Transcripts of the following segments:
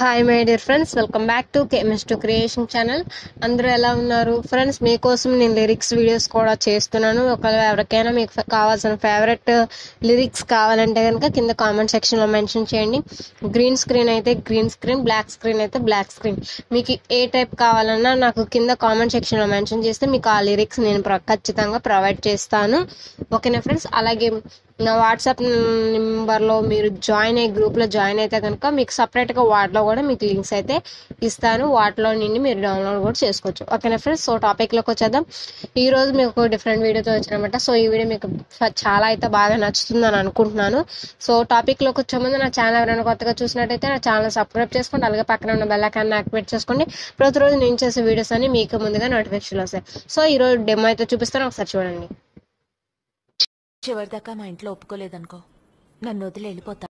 hi my dear friends welcome back to KMS two creation channel అందరూ ఎలా ఉన్నారు friends మీకోసం నేను లిరిక్స్ వీడియోస్ కూడా చేస్తున్నాను ఒకవేళ ఎవరికైనా మీకు ఫ- కావాల్సిన ఫేవరెట్ లిరిక్స్ కావాలంటే కనుక కింద కామెంట్ సెక్షన్లో మెన్షన్ చేయండి గ్రీన్ స్క్రీన్ అయితే గ్రీన్ స్క్రీన్ బ్లాక్ స్క్రీన్ అయితే బ్లాక్ స్క్రీన్ మీకు ఏ టైప్ కావాలన్నా నాకు కింద కామెంట్ సెక్షన్లో మెన్షన్ చేస్తే మీకు ఆ లిరిక్స్ నేను ప్ర- ఖచ్చితంగా ప్రొవైడ్ చేస్తాను ఓకేనా ఫ్రెండ్స్ అలాగే నా వాట్సాప్ నెంబర్లో మీరు జాయిన్ అయ్యి గ్రూప్లో జాయిన్ అయితే కనుక మీకు సపరేట్గా వాటిలో కూడా మీకు లింక్స్ అయితే ఇస్తాను వాటిలో నుండి మీరు డౌన్లోడ్ కూడా చేసుకోవచ్చు ఓకేనా ఫ్రెండ్స్ సో టాపిక్లోకి వచ్చేద్దాం ఈ రోజు మీకు ఒక డిఫరెంట్ వీడియోతో వచ్చానమాట సో ఈ వీడియో మీకు ఫ- చాలా అయితే బాగా నచ్చుతుందని అనుకుంటున్నాను సో టాపిక్లోకి వచ్చే ముందు నా ఛానల్ ఎవరైనా కొత్తగా చూసినట్టయితే నా ఛానల్ సబ్స్క్రైబ్ చేసుకోండి అలాగే పక్కన ఉన్న బెల్ ఐకాన్ యాక్టివేట్ చేసుకోండి ప్రతిరోజు నేను చేసే వీడియోస్ అన్ని మీకు ముందుగా నోటిఫికేషన్ వస్తాయి సో ఈ రోజు డెమో అయితే చూపిస్తాను ఒకసారి చూడండి చివరిదాకా మా ఇంట్లో ఒప్పుకోలేదనుకో నన్ను వదిలి వెళ్ళిపోతా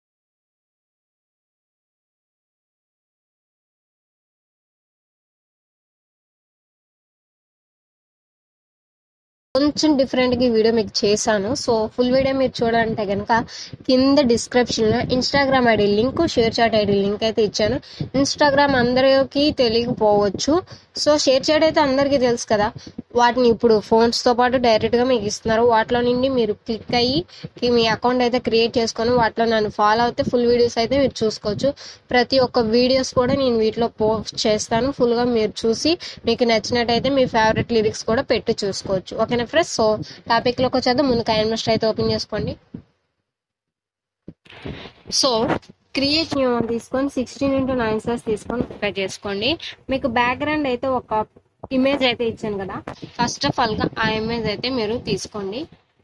కొంచెం డిఫరెంట్గా ఈ వీడియో మీకు చేశాను సో ఫుల్ వీడియో మీరు చూడాలంటే కనుక కింద డిస్క్రిప్షన్లో Instagram ID link ShareChat ID link అయితే ఇచ్చాను ఇన్స్టాగ్రామ్ అందరికీ తెలియకపోవచ్చు సో షేర్ చాట్ అయితే అందరికీ తెలుసు కదా వాటిని ఇప్పుడు ఫోన్స్తో పాటు డైరెక్ట్గా మీకు ఇస్తున్నారు వాటిలో నుండి మీరు క్లిక్ అయ్యి కి- మీ అకౌంట్ అయితే క్రియేట్ చేసుకొని వాటిలో నన్ను ఫాలో అయితే ఫుల్ వీడియోస్ అయితే మీరు చూసుకోవచ్చు ప్రతి ఒక్క వీడియోస్ కూడా నేను వీటిలో పోస్ట్ చేస్తాను ఫుల్గా మీరు చూసి మీకు నచ్చినట్టయితే మీ ఫేవరెట్ లిరిక్స్ కూడా పెట్టి చూసుకోవచ్చు ఓకేనా ఫ్రెండ్స్ సో టాపిక్లోకి వచ్చేద్దాం ముందు కైన్మస్ట్ అయితే ఓపెన్ చేసుకోండి సో క్రియేట్ న్యూ వన్ తీసుకొని సిక్స్టీన్ ఇంటూ నైన్ సైజ్ తీసుకొని ప్రిపేర్ చేసుకోండి మీకు బ్యాక్గ్రౌండ్ అయితే ఒక ఇమేజ్ అయితే ఇచ్చాను కదా ఫస్ట్ ఆఫ్ ఆల్ గా ఆ ఇమేజ్ అయితే మీరు తీసుకోండి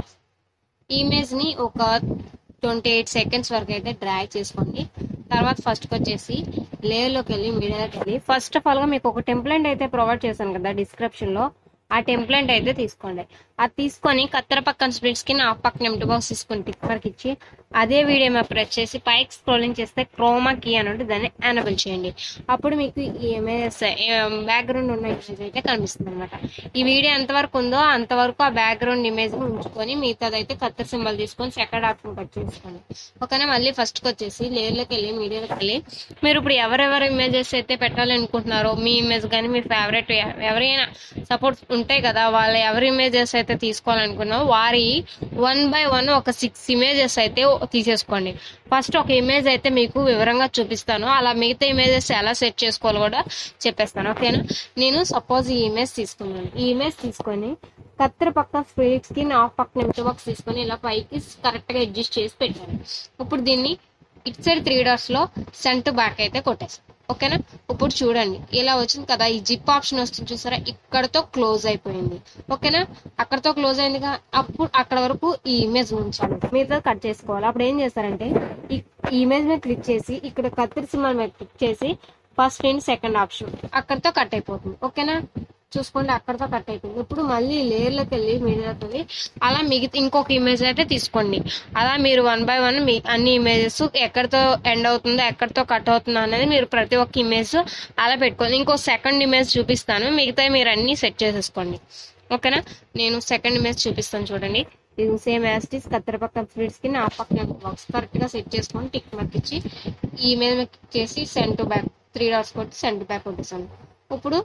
ఈ ఇమేజ్ ని ఒక ట్వంటీ ఎయిట్ సెకండ్స్ వరకు అయితే డ్రాగ్ చేసుకోండి తర్వాత ఫస్ట్ వచ్చేసి లేయర్లోకి వెళ్ళి మీడియాకి వెళ్ళి ఫస్ట్ ఆఫ్ ఆల్ గా మీకు ఒక టెంప్లెంట్ అయితే ప్రొవైడ్ చేశాను కదా డిస్క్రిప్షన్ లో ఆ టెంప్లెంట్ అయితే తీసుకోండి అది తీసుకొని కత్తెర పక్కన స్ప్లిట్స్ కి ఆ పక్కన ఎంటీ బాక్స్ తీసుకొని టిక్ మార్క్ ఇచ్చి అదే వీడియో మీద ప్రెస్ చేసి పైకి స్క్రోలింగ్ చేస్తే క్రోమా కీ అని ఉంటే దాన్ని ఎనబుల్ చేయండి అప్పుడు మీకు ఈ ఇమేజెస్ బ్యాక్గ్రౌండ్ ఉన్న ఇమేజ్ అయితే కనిపిస్తుంది అనమాట ఈ వీడియో ఎంతవరకు ఉందో అంతవరకు ఆ బ్యాక్గ్రౌండ్ ఇమేజ్ ఉంచుకొని మిగతాదైతే కత్తెర సింబల్ తీసుకొని సెకండ్ ఆప్షన్ కట్ చేసుకోండి ఓకేనా మళ్ళీ ఫస్ట్ వచ్చేసి లేయర్లోకి వెళ్ళి మీడియాలోకి వెళ్ళి మీరు ఇప్పుడు ఎవరెవరు ఇమేజెస్ అయితే పెట్టాలనుకుంటున్నారో మీ ఇమేజ్ కానీ మీ ఫేవరెట్ ఎవరైనా సపోర్ట్ ఉంటాయి కదా వాళ్ళ ఎవరి ఇమేజెస్ అయితే తీసుకోవాలనుకున్నారో వారి వన్ బై వన్ ఒక సిక్స్ ఇమేజెస్ అయితే తీసేసుకోండి ఫస్ట్ ఒక ఇమేజ్ అయితే మీకు వివరంగా చూపిస్తాను అలా మిగతా ఇమేజెస్ ఎలా సెట్ చేసుకోవాలో కూడా చెప్పేస్తాను ఓకేనా నేను సపోజ్ ఈ ఇమేజ్ తీసుకున్నాను ఈ ఇమేజ్ తీసుకొని కత్తెర పక్క స్పిరిట్స్ కి నా పక్కన ఎంతో బాక్స్ తీసుకొని ఇలా పైకి కరెక్ట్ గా అడ్జస్ట్ చేసి పెట్టాను ఇప్పుడు దీన్ని ఇట్ సైడ్ త్రీ డాట్స్ లో సెంట్ బ్యాక్ అయితే కొట్టేసాను ఓకేనా ఇప్పుడు చూడండి ఇలా వచ్చింది కదా ఈ జిప్ ఆప్షన్ వస్తుంది చూసారా ఇక్కడతో క్లోజ్ అయిపోయింది ఓకేనా అక్కడతో క్లోజ్ అయిందిగా అప్పుడు అక్కడ వరకు ఈ ఇమేజ్ ఉంచాలి మీతో కట్ చేసుకోవాలి అప్పుడు ఏం చేస్తారంటే ఈ ఇమేజ్ మీద క్లిక్ చేసి ఇక్కడ కత్తిరి సింబల్ మీద క్లిక్ చేసి ఫస్ట్ అండ్ సెకండ్ ఆప్షన్ అక్కడతో కట్ అయిపోతుంది ఓకేనా చూసుకోండి అక్కడతో కట్ అయిపోయింది ఇప్పుడు మళ్ళీ లేయర్లోకి వెళ్ళి మీడియాలోకి వెళ్ళి అలా మిగతా ఇంకొక ఇమేజ్ అయితే తీసుకోండి అలా మీరు వన్ బై వన్ మీ అన్ని ఇమేజెస్ ఎక్కడితో ఎండ్ అవుతుందో ఎక్కడితో కట్ అవుతుందో అనేది మీరు ప్రతి ఒక్క ఇమేజ్ అలా పెట్టుకోండి ఇంకో సెకండ్ ఇమేజ్ చూపిస్తాను మిగతా మీరు అన్ని సెట్ చేసేసుకోండి ఓకేనా నేను సెకండ్ ఇమేజ్ చూపిస్తాను చూడండి ఇది సేమ్ యాస్టీస్ కత్తెర పక్కన స్ప్లిట్స్ కి నా పక్కన బాక్స్ కరెక్ట్ గా సెట్ చేసుకొని టిక్ మార్క్ ఇచ్చి ఈ ఇమేజ్ మీద క్లిక్ చేసి సెంట్ బ్యాక్ త్రీ డాట్స్ కొట్టి సెంట్ బ్యాక్ కొట్టేసాను ఇప్పుడు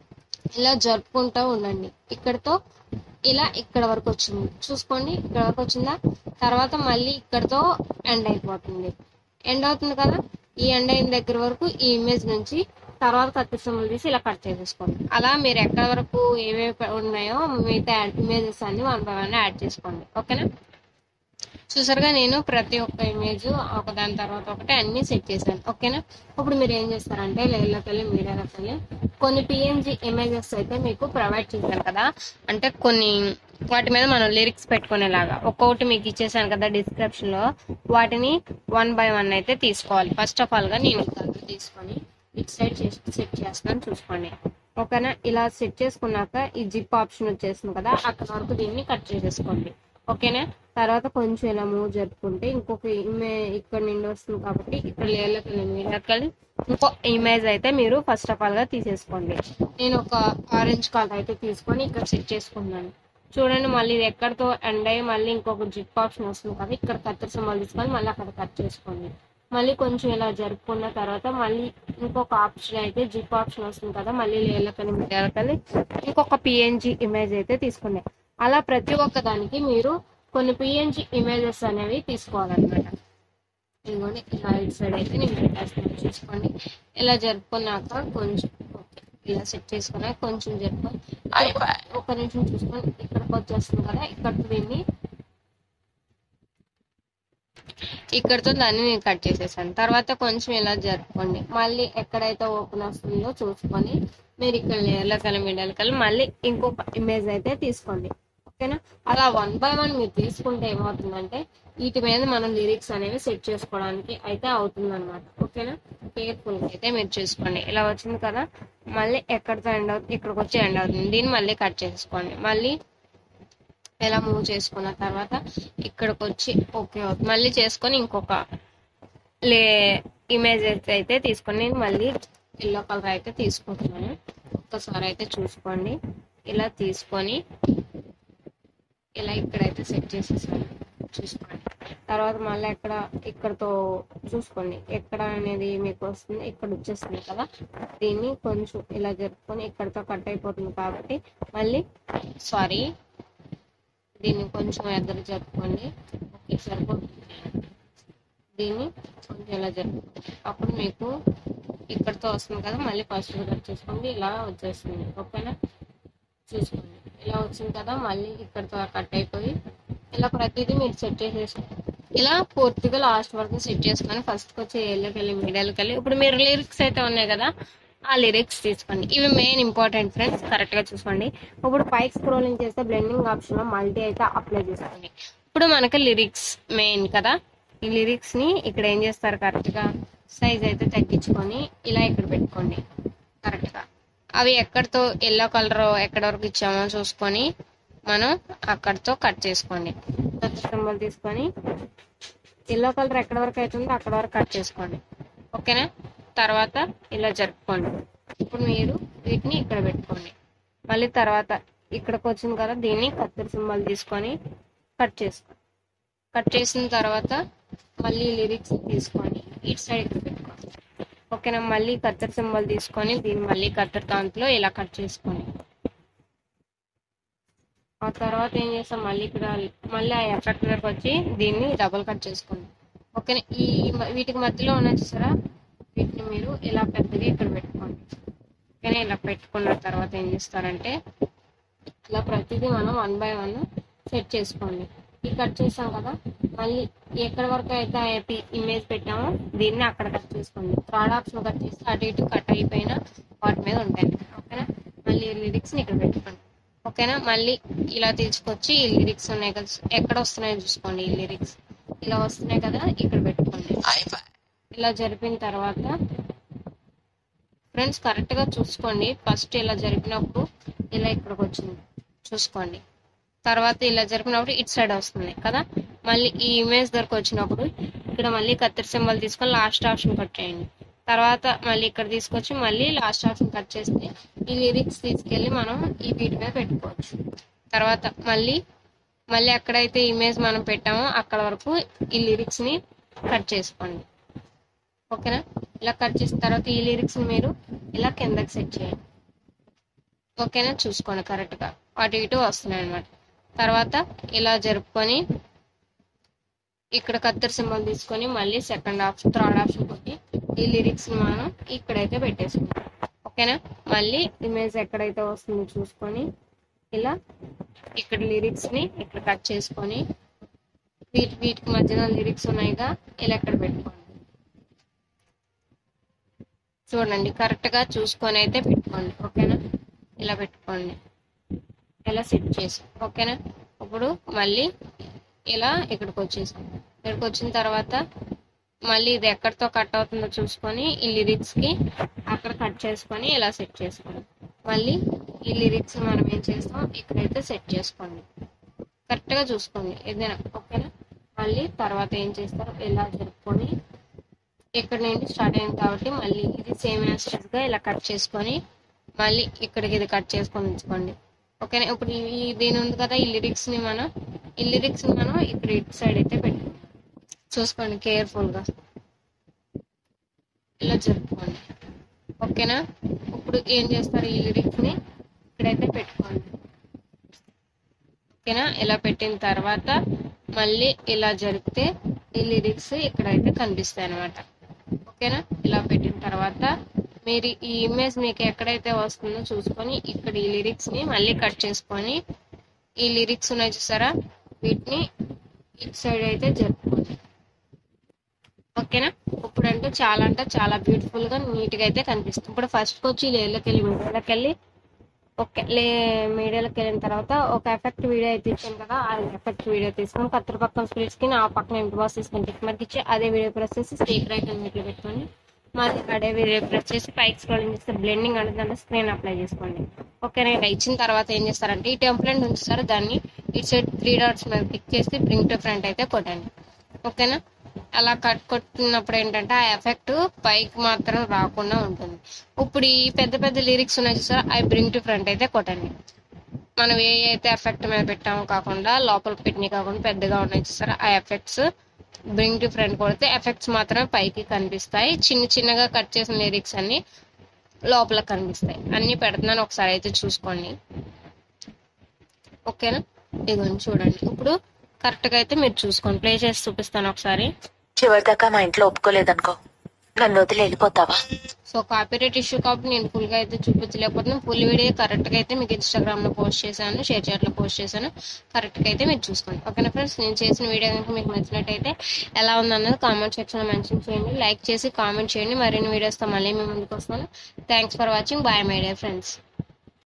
ఇలా జరుపుకుంటూ ఉండండి ఇక్కడతో ఇలా ఇక్కడ వరకు వచ్చింది చూసుకోండి ఇక్కడ వరకు వచ్చిందా తర్వాత మళ్ళీ ఇక్కడతో ఎండ్ అయిపోతుంది ఎండ్ అవుతుంది కదా ఈ ఎండ్ అయిన దగ్గర వరకు ఈ ఇమేజ్ నుంచి తర్వాత కత్తి సింబల్ తీసి ఇలా కట్ చేసేసుకోండి అలా మీరు ఎక్కడ వరకు ఏవేవి ఉన్నాయో మిగతా ఇమేజెస్ అన్ని వన్ బై వన్ యాడ్ చేసుకోండి ఓకేనా చూసారుగా నేను ప్రతి ఒక్క ఇమేజ్ ఒక దాని తర్వాత ఒకటి అన్ని సెట్ చేశాను ఓకేనా ఇప్పుడు మీరు ఏం చేస్తారంటే లేయర్లోకి వెళ్ళి మీడియాలోకి వెళ్ళి కొన్ని పిఎన్జి ఇమేజెస్ అయితే మీకు ప్రొవైడ్ చేశాను కదా అంటే కొన్ని వాటి మీద మనం లిరిక్స్ పెట్టుకునేలాగా ఒక్కొక్కటి మీకు ఇచ్చేసాను కదా డిస్క్రిప్షన్ లో వాటిని వన్ బై వన్ అయితే తీసుకోవాలి ఫస్ట్ ఆఫ్ ఆల్ గా నేను కలర్ తీసుకొని ఇటు సైడ్ సెట్ చేస్తాను చూసుకోండి ఓకేనా ఇలా సెట్ చేసుకున్నాక ఈ జిప్ ఆప్షన్ వచ్చేసింది కదా అక్కడ వరకు దీన్ని కట్ చేసేసుకోండి ఓకేనా తర్వాత కొంచెం ఇలా మూవ్ జరుపుకుంటే ఇంకొక ఇమే ఇక్కడ నుండి వస్తుంది కాబట్టి ఇక్కడ లేయర్లోకి వెళ్ళి మీడియాకి వెళ్ళి ఇంకో ఇమేజ్ అయితే మీరు ఫస్ట్ ఆఫ్ ఆల్ గా తీసేసుకోండి నేను ఒక ఆరెంజ్ కలర్ అయితే తీసుకొని ఇక్కడ సెట్ చేసుకున్నాను చూడండి మళ్ళీ ఇది ఎక్కడితో ఎండ్ అయ్యి మళ్ళీ ఇంకొక జిప్ ఆప్షన్ వస్తుంది కదా ఇక్కడ కత్తెర సింబల్ తీసుకొని మళ్ళీ అక్కడ కట్ చేసుకోండి మళ్ళీ కొంచెం ఇలా జరుపుకున్న తర్వాత మళ్ళీ ఇంకొక ఆప్షన్ అయితే జిప్ ఆప్షన్ వస్తుంది కదా మళ్ళీ లేలకని లేలకని ఇంకొక పిఎన్జి ఇమేజ్ అయితే తీసుకున్నాయి అలా ప్రతి ఒక్క దానికి మీరు కొన్ని పిఎన్జి ఇమేజెస్ అనేవి తీసుకోవాలన్నమాట ఇదిగోండి ఇలా ఇటు సైడ్ అయితే నేను పెట్టేస్తాను చూసుకోండి ఇలా జరుపుకున్నాక కొంచెం ఓకే ఇలా సెట్ చేసుకున్నాక కొంచెం జరుపుకొని ఒక నిమిషం చూసుకొని ఇక్కడికి వచ్చేస్తుంది కదా ఇక్కడ దీన్ని ఇక్కడతో దాన్ని నేను కట్ చేసేసాను తర్వాత కొంచెం ఇలా జరుపుకోండి మళ్ళీ ఎక్కడైతే ఓపెన్ వస్తుందో చూసుకొని మీరు ఇక్కడ లేయర్లో కలిపి మిడల్ కలిపి మళ్ళీ ఇంకొక ఇమేజ్ అయితే తీసుకోండి ఓకేనా అలా వన్ బై వన్ మీరు తీసుకుంటే ఏమవుతుందంటే వీటి మీద మనం లిరిక్స్ అనేవి సెట్ చేసుకోవడానికి అయితే అవుతుంది అనమాట ఓకేనా కేర్ఫుల్ అయితే మీరు చూసుకోండి ఇలా వచ్చింది కదా మళ్ళీ ఎక్కడితో ఎండ్ అవుతుంది ఇక్కడికి వచ్చి ఎండ్ అవుతుంది దీన్ని మళ్ళీ కట్ చేసుకోండి మళ్ళీ ఇలా మూవ్ చేసుకున్న తర్వాత ఇక్కడికి వచ్చి ఓకే అవుతుంది మళ్ళీ చేసుకొని ఇంకొక లే ఇమేజ్ అయితే తీసుకొని నేను మళ్ళీ ఎల్లో కలర్ అయితే తీసుకుంటున్నాను ఒక్కసారి అయితే చూసుకోండి ఇలా తీసుకొని ఇలా ఇక్కడైతే సెట్ చేసేసాను చూసుకోండి తర్వాత మళ్ళీ ఎక్కడ ఇక్కడతో చూసుకోండి ఎక్కడ అనేది మీకు వస్తుంది ఇక్కడ వచ్చేస్తుంది కదా దీన్ని కొంచెం ఇలా జరుపుకొని ఇక్కడతో కట్ అయిపోతుంది కాబట్టి మళ్ళీ సారీ దీన్ని కొంచెం ఎదురు జరుపుకోండి ఓకే సరిపోతుంది దీన్ని కొంచెం ఇలా జరుపుకోండి అప్పుడు మీకు ఇక్కడతో వస్తుంది కదా మళ్ళీ ఫస్ట్ కట్ చేసుకోండి ఇలా వచ్చేస్తుంది ఓకేనా చూసుకోండి ఇలా వచ్చింది కదా మళ్ళీ ఇక్కడతో కట్ అయిపోయి ఇలా ప్రతిదీ మీరు సెట్ చేసేసుకోండి ఇలా పూర్తిగా లాస్ట్ వరకు సెట్ చేసుకొని ఫస్ట్ వచ్చి ఏళ్ళకి వెళ్ళి మీడియాలకి వెళ్ళి ఇప్పుడు మీరు లిరిక్స్ అయితే ఉన్నాయి కదా ఆ లిరిక్స్ తీసుకోండి ఇవి మెయిన్ ఇంపార్టెంట్ ఫ్రెండ్స్ కరెక్ట్ గా చూసుకోండి ఇప్పుడు పైకి స్క్రోలింగ్ చేస్తే బ్లెండింగ్ ఆప్షన్ లో మల్టీ అయితే అప్లై చేసుకోండి ఇప్పుడు మనకి లిరిక్స్ మెయిన్ కదా ఈ లిరిక్స్ ని ఇక్కడ ఏం చేస్తారు కరెక్ట్ గా సైజ్ అయితే తగ్గించుకొని ఇలా ఇక్కడ పెట్టుకోండి కరెక్ట్ గా అవి ఎక్కడితో ఎల్లో కలర్ ఎక్కడి వరకు ఇచ్చామో చూసుకొని మనం అక్కడితో కట్ చేసుకోండి సింబల్ తీసుకొని ఎల్లో కలర్ ఎక్కడి వరకు అవుతుందో అక్కడ వరకు కట్ చేసుకోండి ఓకేనా తర్వాత ఇలా జరుపుకోండి ఇప్పుడు మీరు వీటిని ఇక్కడ పెట్టుకోండి మళ్ళీ తర్వాత ఇక్కడికి వచ్చింది కదా దీన్ని కత్తెర సింబల్ తీసుకొని కట్ చేసుకోండి కట్ చేసిన తర్వాత మళ్ళీ లిరిక్స్ తీసుకొని ఇటు సైడ్ ఇక్కడ పెట్టుకోండి ఓకేనా మళ్ళీ కత్తెర సింబల్ తీసుకొని దీన్ని మళ్ళీ కత్తెర కాంతిలో ఇలా కట్ చేసుకోండి ఆ తర్వాత ఏం చేస్తాం మళ్ళీ ఇక్కడ మళ్ళీ ఆ ఎఫెక్ట్ దగ్గరకు వచ్చి దీన్ని డబుల్ కట్ చేసుకోండి ఓకేనా ఈ మ- వీటికి మధ్యలో ఉన్న చూసారా వీటిని మీరు ఇలా పెద్దగా ఇక్కడ పెట్టుకోండి ఓకేనా ఇలా పెట్టుకున్న తర్వాత ఏం చేస్తారంటే ఇలా ప్రతిదీ మనం వన్ బై వన్ సెట్ చేసుకోండి ఈ కట్ చేసాం కదా మళ్ళీ ఎక్కడి వరకు అయితే ఇమేజ్ పెట్టామో దీన్ని అక్కడ కట్ చేసుకోండి థర్డ్ ఆప్షన్ కట్ చేస్తే అటు ఇటు కట్ అయిపోయిన వాటి మీద ఉంటాయి ఓకేనా మళ్ళీ లిరిక్స్ ఇక్కడ పెట్టుకోండి ఓకేనా మళ్ళీ ఇలా తీసుకొచ్చి ఈ లిరిక్స్ ఉన్నాయి కదా ఎక్కడ వస్తున్నాయో చూసుకోండి ఈ లిరిక్స్ ఇలా వస్తున్నాయి కదా ఇక్కడ పెట్టుకోండి ఇలా జరిపిన తర్వాత ఫ్రెండ్స్ కరెక్ట్ గా చూసుకోండి ఫస్ట్ ఇలా జరిపినప్పుడు ఇలా ఇక్కడికి వచ్చింది చూసుకోండి తర్వాత ఇలా జరిపినప్పుడు ఇటు సైడ్ వస్తుంది కదా మళ్ళీ ఈ ఇమేజ్ దగ్గరకు వచ్చినప్పుడు ఇక్కడ మళ్ళీ కత్తెర సింబల్ తీసుకొని లాస్ట్ ఆప్షన్ కట్ చేయండి తర్వాత మళ్ళీ ఇక్కడ తీసుకొచ్చి మళ్ళీ లాస్ట్ ఆప్షన్ కట్ చేస్తే ఈ లిరిక్స్ తీసుకెళ్ళి మనం ఈ వీటి మీద పెట్టుకోవచ్చు తర్వాత మళ్ళీ మళ్ళీ ఎక్కడైతే ఇమేజ్ మనం పెట్టామో అక్కడ వరకు ఈ లిరిక్స్ ని కట్ చేసుకోండి ఓకేనా ఇలా కట్ చేసిన తర్వాత ఈ లిరిక్స్ ని మీరు ఇలా కిందకి సెట్ చేయండి ఓకేనా చూసుకోండి కరెక్ట్ గా అటు ఇటు వస్తున్నాయి అనమాట తర్వాత ఇలా జరుపుకొని ఇక్కడ కత్తెర సింబల్ తీసుకొని మళ్ళీ సెకండ్ ఆప్షన్ థర్డ్ ఆప్షన్ కొట్టి ఈ లిరిక్స్ ని మనం ఇక్కడైతే పెట్టేసుకుంటాం ఓకేనా మళ్ళీ ఇమేజ్ ఎక్కడైతే వస్తుందో చూసుకొని ఇలా ఇక్కడ లిరిక్స్ ని ఇక్కడ కట్ చేసుకొని వీటి వీటికి మధ్యన లిరిక్స్ ఉన్నాయిగా ఇలా ఇక్కడ పెట్టుకోండి చూడండి కరెక్ట్ గా చూసుకొని అయితే పెట్టుకోండి ఓకేనా ఇలా పెట్టుకోండి ఇలా సెట్ చేసి ఓకేనా ఇప్పుడు మళ్ళీ ఇలా ఇక్కడికి వచ్చేసాం ఇక్కడికి వచ్చిన తర్వాత మళ్ళీ ఇది ఎక్కడితో కట్ అవుతుందో చూసుకొని ఈ లిరిక్స్ కి అక్కడ కట్ చేసుకొని ఇలా సెట్ చేసుకోండి మళ్ళీ ఈ లిరిక్స్ మనం ఏం చేస్తాం ఇక్కడైతే సెట్ చేసుకోండి కరెక్ట్ గా చూసుకోండి ఏదైనా ఓకేనా మళ్ళీ తర్వాత ఏం చేస్తారు ఇలా జరుపుకొని ఇక్కడ నుండి స్టార్ట్ అయింది కాబట్టి మళ్ళీ ఇది సేమ్ యాస్టెస్ గా ఇలా కట్ చేసుకొని మళ్ళీ ఇక్కడికి ఇది కట్ చేసుకొని ఉంచుకోండి ఓకేనా ఇప్పుడు ఈ- ఈ దీని ఉంది కదా ఈ లిరిక్స్ ని మనం ఈ లిరిక్స్ ని మనం ఇక్కడ ఇటు సైడ్ అయితే పెట్టుకుందాం చూసుకోండి కేర్ఫుల్ గా జరుపుకోండి ఓకేనా ఇప్పుడు ఏం చేస్తారు ఈ లిరిక్స్ని ఇక్కడైతే పెట్టుకోండి ఓకేనా ఇలా పెట్టిన తర్వాత మళ్ళీ ఇలా జరిపితే ఈ లిరిక్స్ ఇక్కడైతే కనిపిస్తాయి అనమాట ఓకేనా ఇలా పెట్టిన తర్వాత మీరు ఈ ఇమేజ్ మీకు ఎక్కడైతే వస్తుందో చూసుకొని ఇక్కడ ఈ లిరిక్స్ ని మళ్ళీ కట్ చేసుకొని ఈ లిరిక్స్ ఉన్నాయి చూసారా వీటిని ఇటు సైడ్ అయితే జరుపుకోండి ఓకేనా ఇప్పుడు అంటే చాలా అంటే చాలా బ్యూటిఫుల్ గా నీట్ గా అయితే కనిపిస్తుంది ఇప్పుడు ఫస్ట్ వచ్చి లేళ్ళకి వెళ్ళి మీడియాలోకి వెళ్ళి ఓకే లే మీడియాలోకి వెళ్ళిన తర్వాత ఒక ఎఫెక్ట్ వీడియో అయితే ఇచ్చాను కదా ఆ ఎఫెక్ట్ వీడియో తీసుకొని కత్తెర పక్కన స్ప్లిట్ స్క్రీన్ ఆ పక్కన ఎంపీ బాక్స్ తీసుకొని టిక్ మార్క్ ఇచ్చి అదే వీడియో ప్రెస్ చేసి స్టేక్ రైట్ అని మీట్లో పెట్టుకోండి మాది అదే వీడియో ప్రెస్ చేసి పైకి స్క్రోలింగ్ చేస్తే బ్లెండింగ్ అంటే స్క్రీన్ అప్లై చేసుకోండి ఓకేనా ఇలా ఇచ్చిన తర్వాత ఏం చేస్తారంటే ఈ టెంప్లెట్ ఉంచుతారు దాన్ని ఇటు సైడ్ త్రీ డాట్స్ మీద క్లిక్ చేసి బ్రింగ్ టు ఫ్రంట్ అయితే కొట్టండి ఓకేనా అలా కట్ కొట్టినప్పుడు ఏంటంటే ఆ ఎఫెక్ట్ పైకి మాత్రం రాకుండా ఉంటుంది ఇప్పుడు ఈ పెద్ద పెద్ద లిరిక్స్ ఉన్నాయి చూసారా అవి బ్రింగ్ టు ఫ్రంట్ అయితే కొట్టండి మనం ఏ అయితే ఎఫెక్ట్ మీద పెట్టామో కాకుండా లోపల పెట్టినవి కాకుండా పెద్దగా ఉన్నాయి చూసారా ఆ ఎఫెక్ట్స్ బ్రింగ్ టు ఫ్రంట్ కొడితే ఎఫెక్ట్స్ మాత్రమే పైకి కనిపిస్తాయి చిన్న చిన్నగా కట్ చేసిన లిరిక్స్ అన్ని లోపల కనిపిస్తాయి అన్ని పెడుతున్నాను ఒకసారి అయితే చూసుకోండి ఓకేనా ఇదిగోండి చూడండి ఇప్పుడు కరెక్ట్గా అయితే మీరు చూసుకోండి ప్లే చేసి చూపిస్తాను ఒకసారి చివరిదాకా మా ఇంట్లో ఒప్పుకోలేదనుకో నన్ను వదిలి వెళ్ళిపోతావా సో కాపీరైట్ ఇష్యూ కాబట్టి నేను full గా అయితే చూపించలేకపోతున్నాను ఫుల్ వీడియో కరెక్ట్గా అయితే మీకు ఇన్స్టాగ్రామ్లో పోస్ట్ చేశాను షేర్ చాట్లో పోస్ట్ చేశాను కరెక్ట్గా అయితే మీరు చూసుకోండి ఓకేనా ఫ్రెండ్స్ నేను చేసిన వీడియో కనుక మీకు నచ్చినట్టయితే ఎలా ఉందన్నది కామెంట్ సెక్షన్లో మెన్షన్ చేయండి లైక్ చేసి కామెంట్ చేయండి మరిన్ని వీడియోస్తో మళ్ళీ మీ ముందుకు వస్తాను thanks for watching bye my dear friends